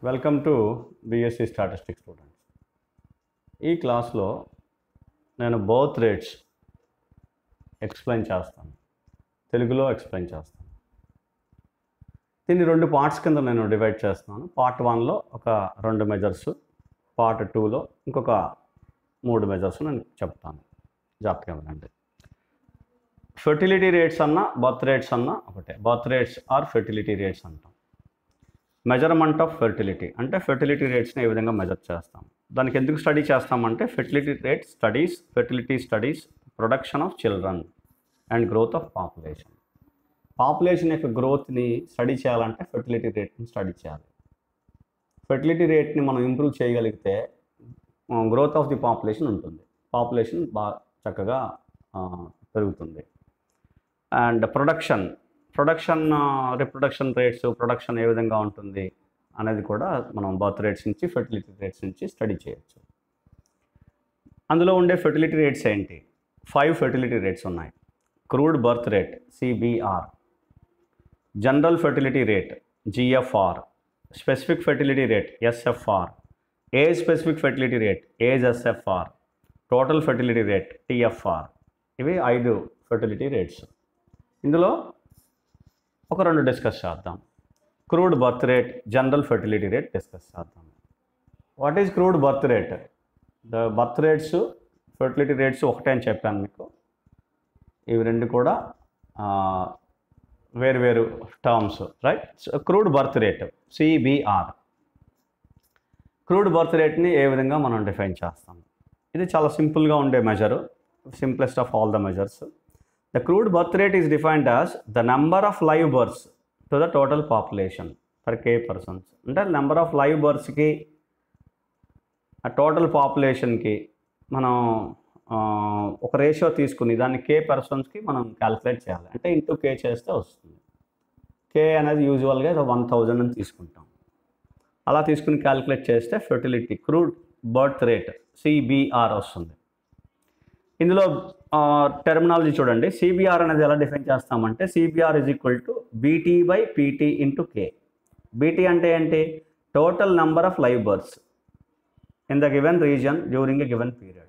welcome to BSc statistics students ఈ క్లాస్లో నేను బర్త్ రేట్స్ ఎక్స్ప్లెయిన్ చేస్తాను తెలుగులో ఎక్స్ప్లెయిన్ చేస్తాను దీన్ని రెండు పార్ట్స్ కింద నేను డివైడ్ చేస్తున్నాను పార్ట్ వన్లో ఒక రెండు మెజర్స్ పార్ట్ టూలో ఇంకొక మూడు మెజర్స్ నేను చెప్తాను జాగ్రత్తగా వినండి ఫెర్టిలిటీ రేట్స్ అన్న బర్త్ రేట్స్ అన్న ఒకటే birth rates or fertility rates అంటాం మెజర్మెంట్ ఆఫ్ ఫెర్టిలిటీ అంటే ఫెర్టిలిటీ రేట్స్ని ఏ విధంగా మెజర్ చేస్తాం దానికి ఎందుకు స్టడీ చేస్తామంటే fertility rate studies fertility studies production of children and growth of population population యొక్క గ్రోత్ని స్టడీ చేయాలంటే ఫెర్టిలిటీ రేట్ని స్టడీ చేయాలి ఫెర్టిలిటీ రేట్ని మనం ఇంప్రూవ్ చేయగలిగితే గ్రోత్ ఆఫ్ ది పాపులేషన్ ఉంటుంది పాపులేషన్ బాగా చక్కగా ఆ, పెరుగుతుంది and production production reproduction rates production ఏ విధంగా ఉంటుంది అనేది కూడా మనం బర్త్ రేట్స్ నుంచి ఫెర్టిలిటీ రేట్స్ నుంచి స్టడీ చేయొచ్చు అందులో ఉండే ఫెర్టిలిటీ రేట్స్ ఏంటి ఫైవ్ ఫెర్టిలిటీ రేట్స్ ఉన్నాయి crude birth rate CBR general fertility rate GFR specific fertility rate SFR age specific fertility rate age SFR total fertility rate TFR ఇవి ఐదు fertility rates ఇందులో ఒక రెండు డిస్కస్ చేద్దాం crude birth rate general fertility rate discuss చేద్దాం what is crude birth rate the birth rates fertility rates ఒకటే అని చెప్పాను మీకు ఇవి రెండు కూడా ఆ, వేరు వేరు terms right crude birth rate CBR crude birth రేట్ని ఏ విధంగా మనం డిఫైన్ చేస్తాం ఇది చాలా సింపుల్గా ఉండే measure simplest of all the measures the crude birth rate is defined as the number of live births to the total population for K persons అంటే నెంబర్ ఆఫ్ లైవ్ బర్త్స్కి ఆ టోటల్ పాపులేషన్కి మనం ఆ, ఒక రేషియో తీసుకుని దాన్ని కే పర్సన్స్కి మనం క్యాలిక్యులేట్ చేయాలి అంటే ఇంటూ కే చేస్తే వస్తుంది కే అనేది యూజువల్గా వన్ థౌజండ్ అని తీసుకుంటాం అలా తీసుకుని క్యాలిక్యులేట్ చేస్తే fertility crude birth rate CBR వస్తుంది ఇందులో టెర్మినాలజీ చూడండి సిబిఆర్ అనేది ఎలా డిఫైన్ చేస్తామంటే CBR is equal to BT by PT into K BT అంటే ఏంటి total number of live births in the given region during a given period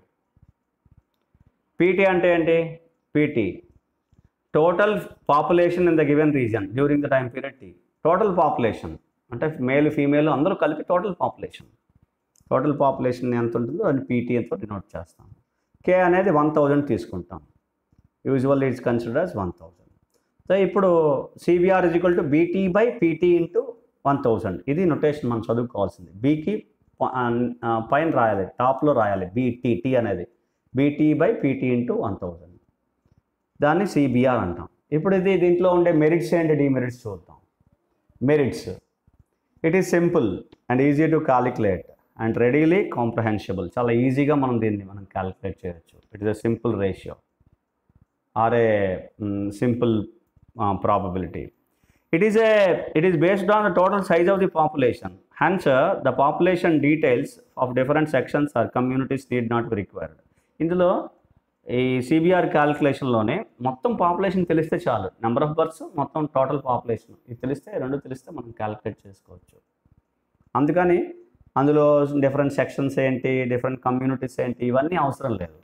PT అంటే ఏంటి PT total population in the given region during the time period T total population అంటే male female అందరూ కలిపి total population total population ఎంత ఉంటుందో అది PT ఎంతో denote చేస్తాం కే అనేది వన్ థౌజండ్ తీసుకుంటాం usual it's consider as one thousand so ఇప్పుడు CBR is equal to BT by PT into one thousand ఇది నొటేషన్ మనం చదువుకోవాల్సింది బీకి పైన రాయాలి టాప్లో రాయాలి బీటీ టీ అనేది BT by PT into one thousand దాన్ని సిబిఆర్ అంటాం ఇప్పుడు ఇది దీంట్లో ఉండే మెరిట్స్ ఏంటి డిమెరిట్స్ చూద్దాం merits it is simple and easy to calculate and readily comprehensible చాలా ఈజీగా మనం దీన్ని మనం క్యాలిక్యులేట్ చేయొచ్చు it is a simple ratio or a simple probability it is a it is based on the total size of the population hence the population details of different sections or communities need not be required ఇందులో ఈ CBR క్యాలిక్యులేషన్లోనే మొత్తం population తెలిస్తే చాలు number of births మొత్తం total population ఇది తెలిస్తే రెండు తెలిస్తే మనం క్యాలిక్యులేట్ చేసుకోవచ్చు అందుకని అందులో డిఫరెంట్ సెక్షన్స్ ఏంటి డిఫరెంట్ కమ్యూనిటీస్ ఏంటి ఇవన్నీ అవసరం లేదు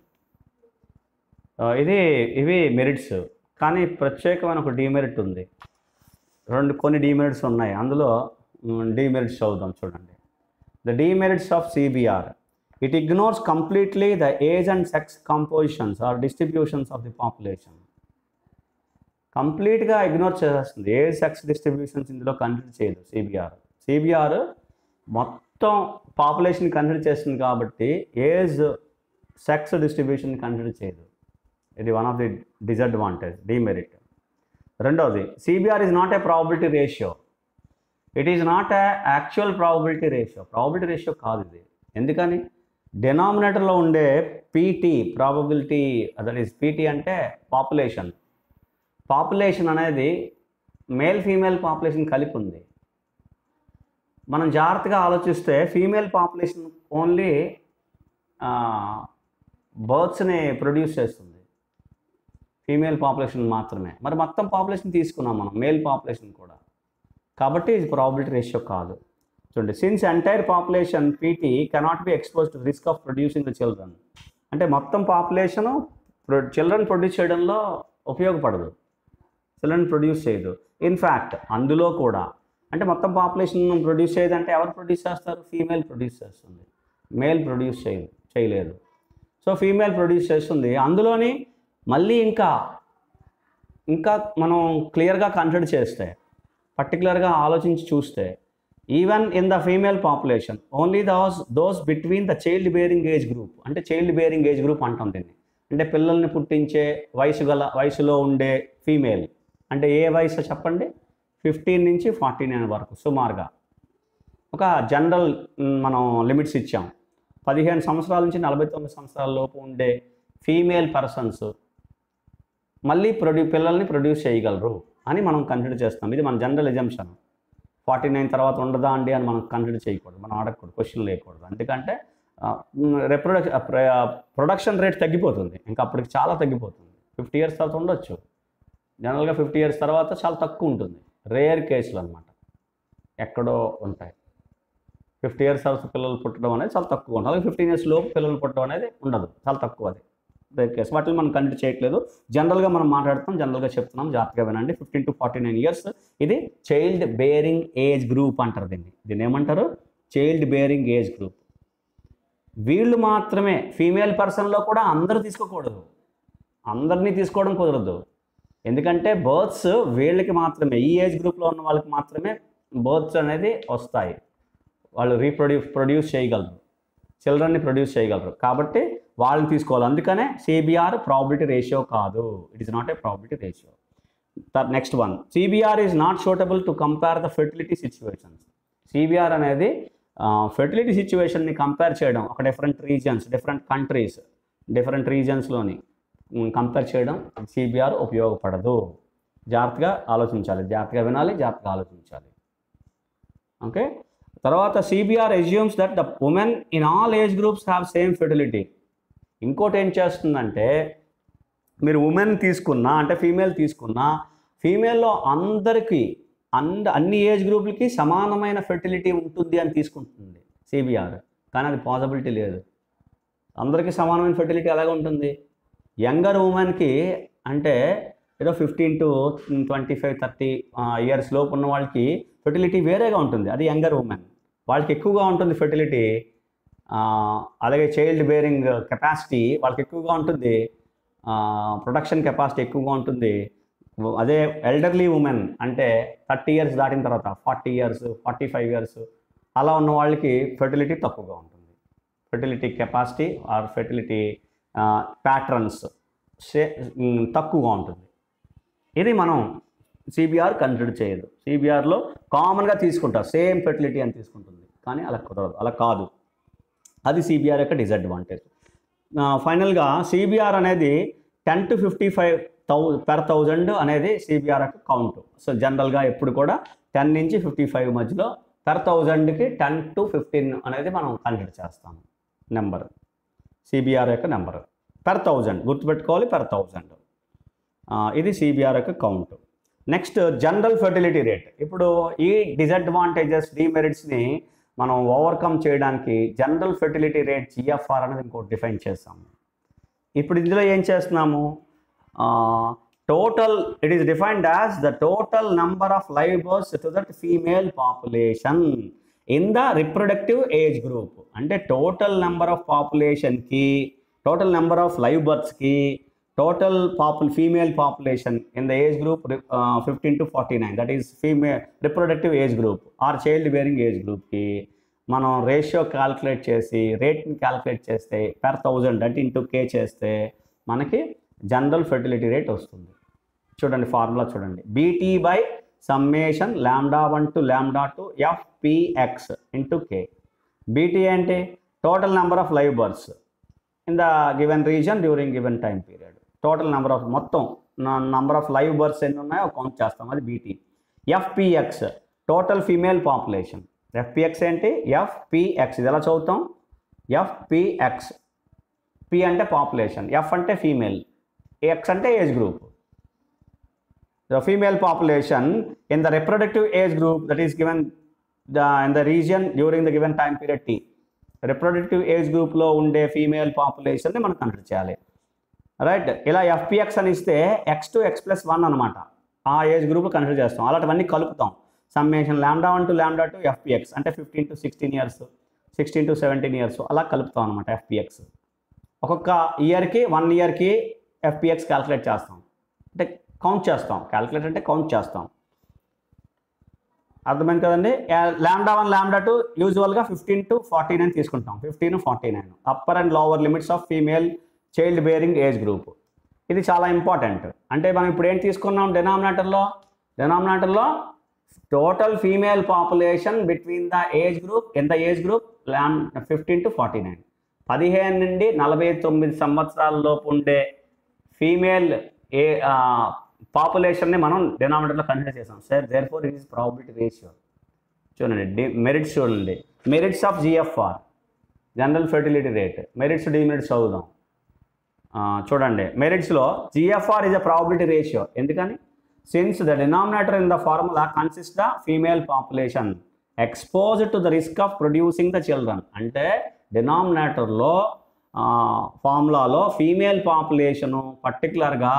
ఆ, ఇది ఇవి మెరిట్స్ కానీ ప్రత్యేకమైన ఒక డిమెరిట్ ఉంది రెండు కొన్ని డిమెరిట్స్ ఉన్నాయి అందులో డిమెరిట్స్ చదువుదాం చూడండి the demerits of CBR it ignores completely the age and sex compositions or distributions of the population కంప్లీట్గా ఇగ్నోర్ చేసేస్తుంది ఏ సెక్స్ డిస్ట్రిబ్యూషన్స్ ఇందులో కన్సిడర్ చేయదు సిబిఆర్ సిబిఆర్ మొత్తం పాపులేషన్ కన్సిడర్ చేస్తుంది కాబట్టి ఏజ్ సెక్స్ డిస్ట్రిబ్యూషన్ కన్సిడర్ చేయదు ఇది one of the disadvantage demerit రెండవది CBR is not a probability ratio it is not a actual probability ratio probability ratio కాదు ఇది ఎందుకని డెనామినేటర్లో ఉండే PT probability that is PT అంటే పాపులేషన్ పాపులేషన్ అనేది మేల్ ఫీమేల్ పాపులేషన్ కలిపి ఉంది మనం జాగ్రత్తగా ఆలోచిస్తే ఫీమేల్ పాపులేషన్ ఓన్లీ బర్త్స్ని ప్రొడ్యూస్ చేస్తుంది ఫీమేల్ పాపులేషన్ మాత్రమే మరి మొత్తం పాపులేషన్ తీసుకున్నాం మనం మేల్ పాపులేషన్ కూడా కాబట్టి ఇది ప్రాబిలిటీ రేషియో కాదు చూడండి since entire population PT cannot be expose to risk of producing the children అంటే మొత్తం పాపులేషను చిల్డ్రన్ ప్రొడ్యూస్ చేయడంలో ఉపయోగపడదు చిల్డ్రన్ ప్రొడ్యూస్ చేయదు ఇన్ఫ్యాక్ట్ అందులో కూడా అంటే మొత్తం పాపులేషన్ ప్రొడ్యూస్ చేయదు అంటే ఎవరు ప్రొడ్యూస్ చేస్తారు ఫీమేల్ ప్రొడ్యూస్ చేస్తుంది మేల్ ప్రొడ్యూస్ చేయదు చేయలేదు సో ఫీమేల్ ప్రొడ్యూస్ చేస్తుంది అందులోని మళ్ళీ ఇంకా ఇంకా మనం క్లియర్గా కన్సిడర్ చేస్తే పర్టికులర్గా ఆలోచించి చూస్తే even in the female population only those those between the child bearing age group అంటే చైల్డ్ బేరింగ్ ఏజ్ గ్రూప్ అంటాం దీన్ని అంటే పిల్లల్ని పుట్టించే వయసు గల వయసులో ఉండే ఫీమేల్ అంటే ఏ వయసు చెప్పండి ఫిఫ్టీన్ నుంచి ఫార్టీ నైన్ వరకు సుమారుగా ఒక జనరల్ మ్, మనం లిమిట్స్ ఇచ్చాం పదిహేను సంవత్సరాల నుంచి నలభై తొమ్మిది సంవత్సరాల లోపు ఉండే ఫీమేల్ పర్సన్స్ మళ్ళీ ప్రొడ్యూ పిల్లల్ని ప్రొడ్యూస్ చేయగలరు అని మనం కన్సిడర్ చేస్తాం ఇది మన జనరల్ ఎజంప్షన్ ఫార్టీ నైన్ తర్వాత ఉండదా అండి అని మనం కన్సిడర్ చేయకూడదు మనం అడగకూడదు క్వశ్చన్ లేకూడదు ఎందుకంటే రిప్రొడక్షన్ ప్రొడక్షన్ రేట్ తగ్గిపోతుంది ఇంకా అప్పటికి చాలా తగ్గిపోతుంది ఫిఫ్టీ ఇయర్స్ తర్వాత ఉండొచ్చు జనరల్గా ఫిఫ్టీ ఇయర్స్ తర్వాత చాలా తక్కువ ఉంటుంది రేర్ కేసులు అనమాట ఎక్కడో ఉంటాయి ఫిఫ్టీ ఇయర్స్ తర్వాత పిల్లలు పుట్టడం అనేది చాలా తక్కువ ఉంటుంది అలాగే ఫిఫ్టీన్ ఇయర్స్ లోపు పిల్లలు పుట్టడం అనేది ఉండదు చాలా తక్కువ అది రేర్ కేసు వాటిని మనం కన్సిడర్ చేయట్లేదు జనరల్గా మనం మాట్లాడుతాం జనరల్గా చెప్తున్నాం జాగ్రత్తగా వినండి fifteen to forty nine years ఇది చైల్డ్ బేరింగ్ ఏజ్ గ్రూప్ అంటారు దీన్ని దీన్ని ఏమంటారు చైల్డ్ బేరింగ్ ఏజ్ గ్రూప్ వీళ్ళు మాత్రమే ఫీమేల్ పర్సన్లో కూడా అందరూ తీసుకోకూడదు అందరినీ తీసుకోవడం కుదరదు ఎందుకంటే బర్త్స్ వీళ్ళకి మాత్రమే ఈ ఏజ్ గ్రూప్లో ఉన్న వాళ్ళకి మాత్రమే బర్త్స్ అనేది వస్తాయి వాళ్ళు రీప్రొడ్యూస్ ప్రొడ్యూస్ చేయగలరు చిల్డ్రన్ని ప్రొడ్యూస్ చేయగలరు కాబట్టి వాళ్ళని తీసుకోవాలి అందుకనే సిబిఆర్ ప్రాబిలిటీ రేషియో కాదు it is not a probability ratio next one CBR is not suitable to compare the fertility situations CBR అనేది ఫెర్టిలిటీ సిచ్యువేషన్ని కంపేర్ చేయడం ఒక different regions different countries different రీజియన్స్లోని కంపేర్ చేయడం సిబిఆర్ ఉపయోగపడదు జాగ్రత్తగా ఆలోచించాలి జాగ్రత్తగా వినాలి జాగ్రత్తగా ఆలోచించాలి ఓకే తర్వాత CBR assumes that the women in all age groups have same fertility ఇంకోటి ఏం చేస్తుందంటే మీరు ఉమెన్ తీసుకున్నా అంటే ఫీమేల్ తీసుకున్నా ఫీమేల్లో అందరికీ అంద అన్ని ఏజ్ గ్రూపులకి సమానమైన ఫెర్టిలిటీ ఉంటుంది అని తీసుకుంటుంది సిబిఆర్ కానీ అది పాసిబిలిటీ లేదు అందరికీ సమానమైన ఫెర్టిలిటీ ఎలాగ ఉంటుంది యంగర్ ఉమెన్కి అంటే ఏదో fifteen to twenty five thirty years లోపు ఉన్న వాళ్ళకి ఫెర్టిలిటీ వేరేగా ఉంటుంది అది యంగర్ ఉమెన్ వాళ్ళకి ఎక్కువగా ఉంటుంది ఫెర్టిలిటీ అలాగే చైల్డ్ బేరింగ్ కెపాసిటీ వాళ్ళకి ఎక్కువగా ఉంటుంది ప్రొడక్షన్ కెపాసిటీ ఎక్కువగా ఉంటుంది అదే ఎల్డర్లీ ఉమెన్ అంటే థర్టీ ఇయర్స్ దాటిన తర్వాత forty years forty five years అలా ఉన్న వాళ్ళకి ఫెర్టిలిటీ తక్కువగా ఉంటుంది fertility capacity or fertility patterns say తక్కువగా ఉంటుంది ఇది మనం సిబిఆర్ కన్సిడర్ చేయదు సిబిఆర్లో కామన్గా తీసుకుంటారు సేమ్ ఫెర్టిలిటీ అని తీసుకుంటుంది కానీ అలా కుదరదు అలా కాదు అది సిబిఆర్ యొక్క డిసడ్వాంటేజ్ ఫైనల్గా సిబిఆర్ అనేది ten to fifty five thou per thousand అనేది సిబిఆర్ యొక్క కౌంట్ సో జనరల్గా ఎప్పుడు కూడా టెన్ నుంచి ఫిఫ్టీ ఫైవ్ మధ్యలో పెర్ థౌజండ్కి టెన్ టు ఫిఫ్టీన్ అనేది మనం కన్సిడర్ చేస్తాము నెంబర్ సిబిఆర్ యొక్క నెంబర్ పెర్ థౌజండ్ గుర్తుపెట్టుకోవాలి పెర్ థౌజండ్ ఇది సిబిఆర్ యొక్క count next general fertility rate ఇప్పుడు ఈ డిసడ్వాంటేజెస్ డిమెరిట్స్ని మనం ఓవర్కమ్ చేయడానికి జనరల్ ఫెర్టిలిటీ రేట్ జిఎఫ్ఆర్ అనేది ఇంకోటి డిఫైన్ చేస్తాము ఇప్పుడు ఇందులో ఏం చేస్తున్నాము total it is defined as the total number of live births to that female population in the reproductive age group అంటే టోటల్ నెంబర్ ఆఫ్ పాపులేషన్కి టోటల్ నెంబర్ ఆఫ్ లైవ్ బర్త్స్కి టోటల్ పాపుల్ female population in the age group fifteen to forty nine that is female reproductive age group or child bearing age గ్రూప్కి మనం ratio calculate చేసి రేట్ని calculate చేస్తే per thousand అంటే into K చేస్తే మనకి జనరల్ ఫెర్టిలిటీ రేట్ వస్తుంది చూడండి ఫార్ములా చూడండి BT by summation lambda one to lambda two FPX into K BT అంటే total number of live births in the given region during given time period total number of మొత్తం number of live births ఎన్ని ఉన్నాయో count చేస్తాం అది BT FPX total female population FPX ఏంటి FPX ఇది ఎలా చదువుతాం ఎఫ్పిఎక్స్ పి అంటే పాపులేషన్ ఎఫ్ అంటే ఫీమేల్ ఎక్స్ అంటే age group the female population in the reproductive age group that is given the in the region during the given time period T reproductive age గ్రూప్లో ఉండే female పాపులేషన్ని మనం consider చేయాలి right ఇలా FPX అని ఇస్తే X to X plus one అనమాట ఆ age group consider చేస్తాం అలాంటివన్నీ కలుపుతాం summation lambda one to lambda two FPX అంటే fifteen to sixteen years sixteen to seventeen years అలా కలుపుతాం అనమాట ఎఫ్పిఎక్స్ ఒక్కొక్క ఇయర్కి వన్ ఇయర్కి ఎఫ్పిఎక్స్ క్యాలిక్యులేట్ చేస్తాం అంటే కౌంట్ చేస్తాం క్యాలిక్యులేట్ అంటే కౌంట్ చేస్తాం అర్థమైంది కదండి ల్యాండా వన్ ల్యాండా టూ యూజువల్గా ఫిఫ్టీన్ టు ఫార్టీ నైన్ తీసుకుంటాం fifteen forty nine upper and lower limits of female child bearing age group ఇది చాలా ఇంపార్టెంట్ అంటే మనం ఇప్పుడు ఏం తీసుకున్నాం డెనామినేటర్లో డెనామినేటర్లో total female population between the age group ఎంత ఏజ్ గ్రూప్ ల్యామ్ ఫిఫ్టీన్ టు ఫార్టీ నైన్ పదిహేను నుండి నలభై తొమ్మిది సంవత్సరాల లోపు ఉండే ఫీమేల్ ఏ పాపులేషన్ని మనం డినామినేటర్లో కన్సిడర్ చేసాం so therefore it is probability ratio చూడండి డి మెరిట్స్ చూడండి merits of GFR general fertility rate merits demerits చదువుదాం ఆ, చూడండి మెరిట్స్లో GFR is a probability ratio ఎందుకని since the denominator in the formula consist the female population expose to the risk of producing the children అంటే డినామినేటర్లో ఫార్ములాలో female population పర్టికులర్గా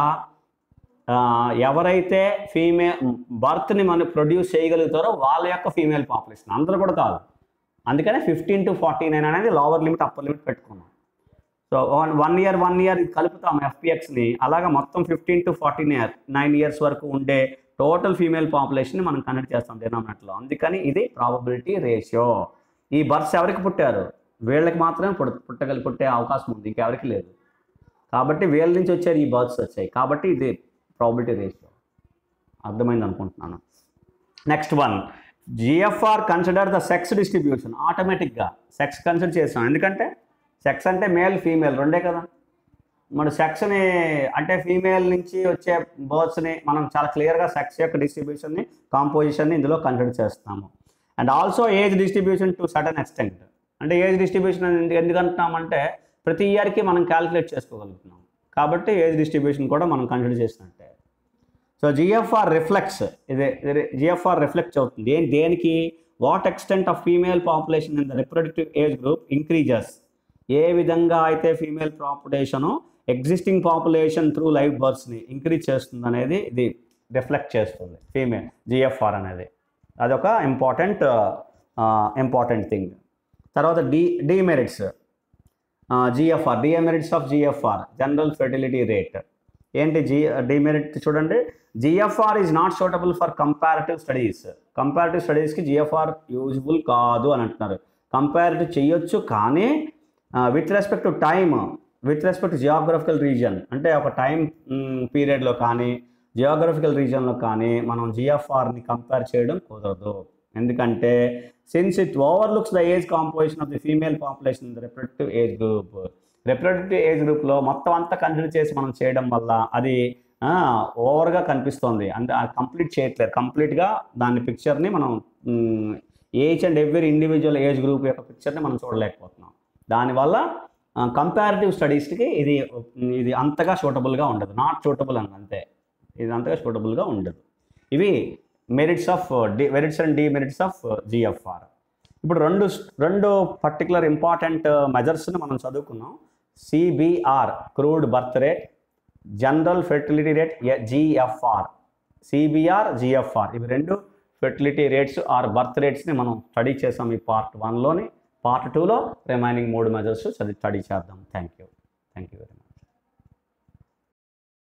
ఎవరైతే female బర్త్ని మనం ప్రొడ్యూస్ చేయగలుగుతారో వాళ్ళ యొక్క ఫీమేల్ పాపులేషన్ అందరూ కూడా కాదు అందుకనే ఫిఫ్టీన్ టు ఫార్టీ నైన్ అనేది లోవర్ లిమిట్ అప్పర్ లిమిట్ పెట్టుకున్నాం so one one year one year కలుపుతాం ఎఫ్పిఎక్స్ని అలాగా మొత్తం fifteen to forty year nine years వరకు ఉండే టోటల్ ఫీమేల్ పాపులేషన్ని మనం కనెక్ట్ చేస్తాం డినామినేట్లో అందుకని ఇది ప్రాబబిలిటీ రేషియో ఈ బర్త్స్ ఎవరికి పుట్టారు వీళ్ళకి మాత్రమే పుట్ పుట్టగలి పుట్టే అవకాశం ఉంది ఇంకెవరికి లేదు కాబట్టి వీళ్ళ నుంచి వచ్చారు ఈ బర్త్స్ వచ్చాయి కాబట్టి ఇది ప్రాబిలిటీ రేషియో అర్థమైంది అనుకుంటున్నాను next one GFR consider the sex distribution ఆటోమేటిక్గా సెక్స్ కన్సిడర్ చేస్తాం ఎందుకంటే సెక్స్ అంటే మేల్ ఫీమేల్ రెండే కదా మన సెక్స్ని అంటే ఫీమేల్ నుంచి వచ్చే బర్డ్స్ని మనం చాలా క్లియర్గా సెక్స్ యొక్క డిస్ట్రిబ్యూషన్ని కాంపోజిషన్ని ఇందులో కన్సిడర్ చేస్తాము and also age distribution to certain extent అంటే ఏజ్ డిస్ట్రిబ్యూషన్ ఎందుకు అంటున్నామంటే ప్రతి ఇయర్కి మనం క్యాలిక్యులేట్ చేసుకోగలుగుతున్నాం కాబట్టి ఏజ్ డిస్ట్రిబ్యూషన్ కూడా మనం కన్సిడర్ చేసినట్టే సో జిఎఫ్ఆర్ రిఫ్లెక్స్ ఇది జిఎఫ్ఆర్ రిఫ్లెక్ట్ అవుతుంది ఏం దేనికి what extent of female population in the reproductive age group increases ఏ విధంగా అయితే female population existing population through live బర్త్స్ని ఇంక్రీజ్ చేస్తుంది అనేది ఇది రిఫ్లెక్ట్ చేస్తుంది ఫీమేల్ జిఎఫ్ఆర్ అనేది అదొక ఇంపార్టెంట్ ఇంపార్టెంట్ థింగ్ తర్వాత డి demerits GFR demerits of GFR general fertility rate ఏంటి జి డిమెరిట్ చూడండి GFR is not suitable for comparative studies comparative స్టడీస్కి GFR useful కాదు అని అంటున్నారు కంపారిటివ్ చేయొచ్చు కానీ with respect to time with respect geographical region అంటే ఒక టైం పీరియడ్లో కానీ జియోగ్రఫికల్ రీజన్లో కానీ మనం జిఎఫ్ఆర్ని కంపేర్ చేయడం కుదరదు ఎందుకంటే since it overlooks the age composition of the female population in the reproductive age group reproductive age గ్రూప్లో మొత్తం అంతా కన్సిడర్ చేసి మనం చేయడం వల్ల అది ఓవర్గా కనిపిస్తోంది అంటే కంప్లీట్ చేయట్లేదు కంప్లీట్గా దాని పిక్చర్ని మనం age and every individual age group యొక్క పిక్చర్ని మనం చూడలేకపోతున్నాం దానివల్ల కంపారిటివ్ స్టడీస్కి ఇది ఇది అంతగా సూటబుల్గా ఉండదు నాట్ సూటబుల్ అని అంతే ఇది అంతగా సూటబుల్గా ఉండదు ఇవి merits of demerits and demerits of GFR ఇప్పుడు రెండు రెండు పర్టికులర్ ఇంపార్టెంట్ మెజర్స్ని మనం చదువుకున్నాం CBR crude birth rate general fertility rate GFR CBR GFR ఇవి రెండు ఫెర్టిలిటీ రేట్స్ ఆర్ బర్త్ రేట్స్ని మనం స్టడీ చేసాం ఈ పార్ట్ వన్లోని పార్ట్ టూలో రిమైనింగ్ మూడు మెజర్స్ చదివి స్టడీ చేద్దాం thank you thank you very much